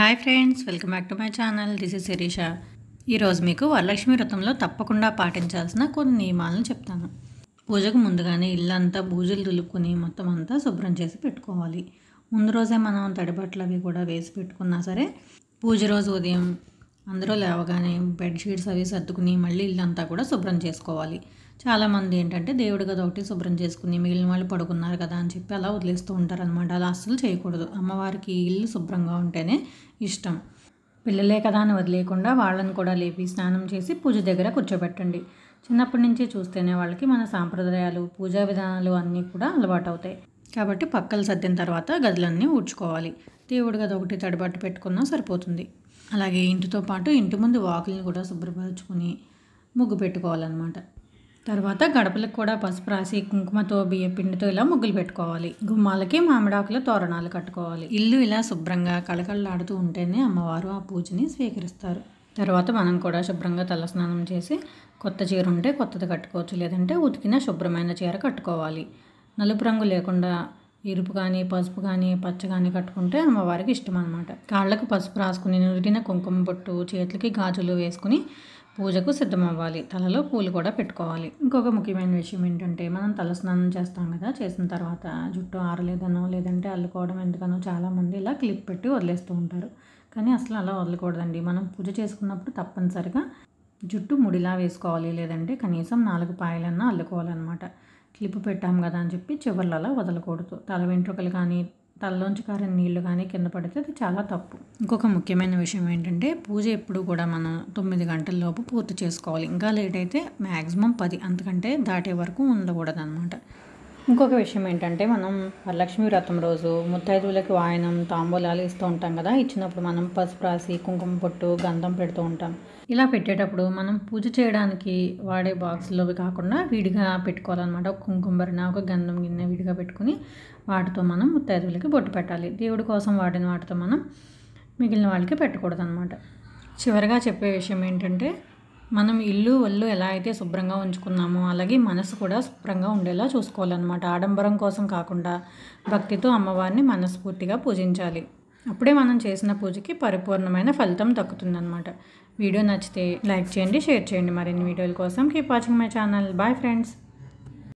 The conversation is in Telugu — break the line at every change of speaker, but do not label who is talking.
hi friends welcome back to my channel this is Sirisha ఈరోజు మీకు వరలక్ష్మి వ్రతంలో తప్పకుండా పాటించాల్సిన కొన్ని నియమాలను చెప్తాను పూజకు ముందుగానే ఇల్లంతా బూజులు దులుపుకొని మొత్తం అంతా శుభ్రం చేసి పెట్టుకోవాలి ముందు రోజే మనం తడిబట్టలు అవి కూడా వేసి పెట్టుకున్నా సరే పూజ రోజు ఉదయం అందరూ లేవగానే బెడ్షీట్స్ అవి సర్దుకుని మళ్ళీ ఇల్లంతా కూడా శుభ్రం చేసుకోవాలి చాలామంది ఏంటంటే దేవుడి గది ఒకటి శుభ్రం చేసుకుని మిగిలిన వాళ్ళు పడుకున్నారు కదా అని చెప్పి అలా వదిలేస్తూ ఉంటారు అనమాట అలా అస్సలు చేయకూడదు అమ్మవారికి ఇల్లు శుభ్రంగా ఉంటేనే ఇష్టం పిల్లలే కదా అని వదిలేయకుండా వాళ్ళని కూడా లేపి స్నానం చేసి పూజ దగ్గర కూర్చోబెట్టండి చిన్నప్పటి నుంచి చూస్తేనే వాళ్ళకి మన సాంప్రదాయాలు పూజా విధానాలు అన్నీ కూడా అలవాటు అవుతాయి కాబట్టి పక్కలు సర్దిన తర్వాత గదులన్నీ ఊడ్చుకోవాలి దేవుడి గది ఒకటి తడిబట్ట పెట్టుకున్నా సరిపోతుంది అలాగే ఇంటితో పాటు ఇంటి ముందు వాకిల్ని కూడా శుభ్రపరచుకుని ముగ్గు పెట్టుకోవాలన్నమాట తర్వాత గడపలకు కూడా పసుపు రాసి కుంకుమతో బియ్య పిండితో ఇలా ముగ్గులు పెట్టుకోవాలి గుమ్మాలకి మామిడాకుల తోరణాలు కట్టుకోవాలి ఇల్లు ఇలా శుభ్రంగా కళకళలాడుతూ ఉంటేనే అమ్మవారు ఆ పూజని స్వీకరిస్తారు తర్వాత మనం కూడా శుభ్రంగా తలస్నానం చేసి కొత్త చీర ఉంటే కొత్తది కట్టుకోవచ్చు లేదంటే ఉతికిన శుభ్రమైన చీర కట్టుకోవాలి నలుపు రంగు లేకుండా ఎరుపు కానీ పసుపు కానీ పచ్చ కానీ కట్టుకుంటే అమ్మవారికి ఇష్టం అనమాట కాళ్ళకు పసుపు రాసుకుని నుదిటిన కుంకుమ బొట్టు చేతులకి గాజులు వేసుకుని పూజకు సిద్ధమవ్వాలి తలలో పూలు కూడా పెట్టుకోవాలి ఇంకొక ముఖ్యమైన విషయం ఏంటంటే మనం తలస్నానం చేస్తాం కదా చేసిన తర్వాత జుట్టు ఆరలేదనో లేదంటే అల్లుకోవడం ఎందుకనో చాలామంది ఇలా క్లిప్ పెట్టి వదిలేస్తూ ఉంటారు కానీ అసలు అలా వదలకూడదండి మనం పూజ చేసుకున్నప్పుడు తప్పనిసరిగా జుట్టు ముడిలా వేసుకోవాలి లేదంటే కనీసం నాలుగు పాయలన్నా అల్లుకోవాలన్నమాట క్లిప్ పెట్టాం కదా అని చెప్పి చివర్లు అలా వదలకూడదు తల వెంట్రుకలు కానీ తలలోంచి కారిన నీళ్లు కానీ కింద పడితే అది చాలా తప్పు ఇంకొక ముఖ్యమైన విషయం ఏంటంటే పూజ ఎప్పుడు కూడా మనం తొమ్మిది గంటల లోపు పూర్తి చేసుకోవాలి ఇంకా లేట్ అయితే మ్యాక్సిమం పది అంతకంటే దాటే వరకు ఉండకూడదు అనమాట ఇంకొక విషయం ఏంటంటే మనం వరలక్ష్మి వ్రతం రోజు ముత్తైదువులకి వాయనం తాంబూలాలు ఇస్తూ ఉంటాం కదా ఇచ్చినప్పుడు మనం పసుపు రాసి కుంకుమ పొట్టు గంధం పెడుతూ ఉంటాం ఇలా పెట్టేటప్పుడు మనం పూజ చేయడానికి వాడే బాక్స్లో కాకుండా విడిగా పెట్టుకోవాలన్నమాట ఒక కుంకుమ భరిన ఒక గంధం గిన్నె విడిగా పెట్టుకుని వాటితో మనం ముత్తైదువులకి బొట్టు పెట్టాలి దేవుడి కోసం వాడిన వాటితో మనం మిగిలిన వాళ్ళకి పెట్టకూడదు అనమాట చివరిగా చెప్పే విషయం ఏంటంటే మనం ఇల్లు ఒళ్ళు ఎలా అయితే శుభ్రంగా ఉంచుకున్నామో అలాగే మనసు కూడా శుభ్రంగా ఉండేలా చూసుకోవాలన్నమాట ఆడంబరం కోసం కాకుండా భక్తితో అమ్మవారిని మనస్ఫూర్తిగా పూజించాలి అప్పుడే మనం చేసిన పూజకి పరిపూర్ణమైన ఫలితం దక్కుతుందన్నమాట వీడియో నచ్చితే లైక్ చేయండి షేర్ చేయండి మరిన్ని వీడియోల కోసం keep watching my channel bye friends